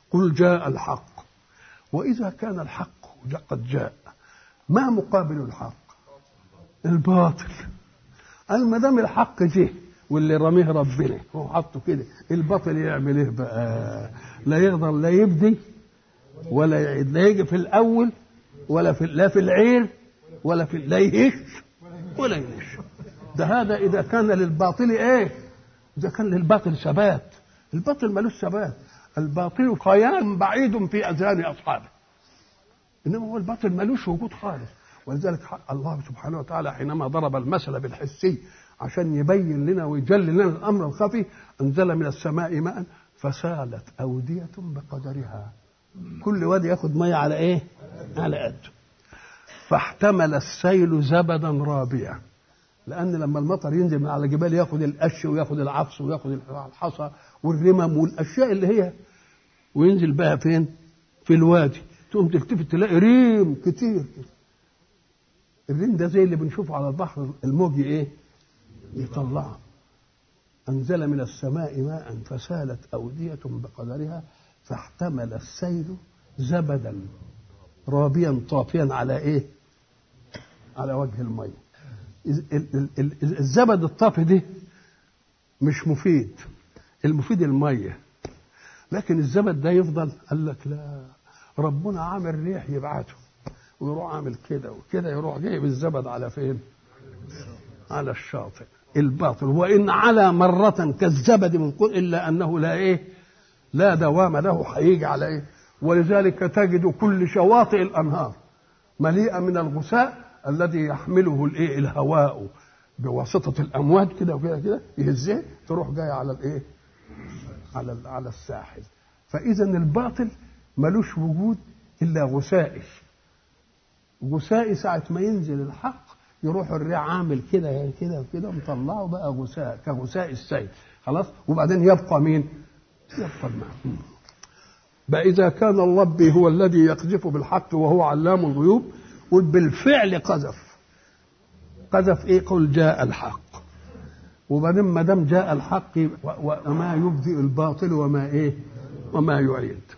قل جاء الحق وإذا كان الحق قد جاء ما مقابل الحق الباطل قال ما دام الحق جه واللي رميه ربنا هو حطه كده الباطل يعمل ايه بقى لا يقدر لا يبدي ولا يعيد لا يجي في الاول ولا في لا في العير ولا في لا يهش ولا يهش ده هذا اذا كان للباطل ايه اذا كان للباطل ثبات الباطل ملوش ثبات الباطل قيام بعيد في اذهان اصحابه انما هو الباطل ملوش وجود خالص ولذلك الله سبحانه وتعالى حينما ضرب المثل بالحسي عشان يبين لنا ويجلي لنا الامر الخفي انزل من السماء ماء فسالت اوديه بقدرها كل وادي ياخد ميه على ايه على قده فاحتمل السيل زبدا رابيا لان لما المطر ينزل من على الجبال ياخد القش وياخد العفص وياخد الحصى والرمم والاشياء اللي هي وينزل بها فين في الوادي تقوم تلتفت تلاقي ريم كتير كده الريم ده زي اللي بنشوفه على البحر الموج ايه يطلعه أنزل من السماء ماء فسالت أودية بقدرها فاحتمل السيل زبدا رابيا طافيا على إيه؟ على وجه المية الزبد الطافي ده مش مفيد المفيد المية لكن الزبد ده يفضل قال لك لا ربنا عامل ريح يبعته ويروح عامل كده وكده يروح جايب الزبد على فين؟ على الشاطئ الباطل وإن على مرة كالزبد من قل إلا أنه لا إيه لا دوام له هيجي على إيه ولذلك تجد كل شواطئ الأنهار مليئة من الغثاء الذي يحمله الإيه الهواء بواسطة الأمواج كده وكده كده يهزيه تروح جاية على الإيه على على الساحل فإذا الباطل ملوش وجود إلا غثائي غثائي ساعة ما ينزل الحق يروح الريح عامل كده يعني كده وكده مطلعه بقى غثاء كغثاء السيل خلاص وبعدين يبقى مين؟ يبقى الماء بقى إذا كان الرب هو الذي يقذف بالحق وهو علام الغيوب وبالفعل قذف قذف ايه؟ قل جاء الحق وبعدين ما دام جاء الحق وما يبدئ الباطل وما ايه؟ وما يعيد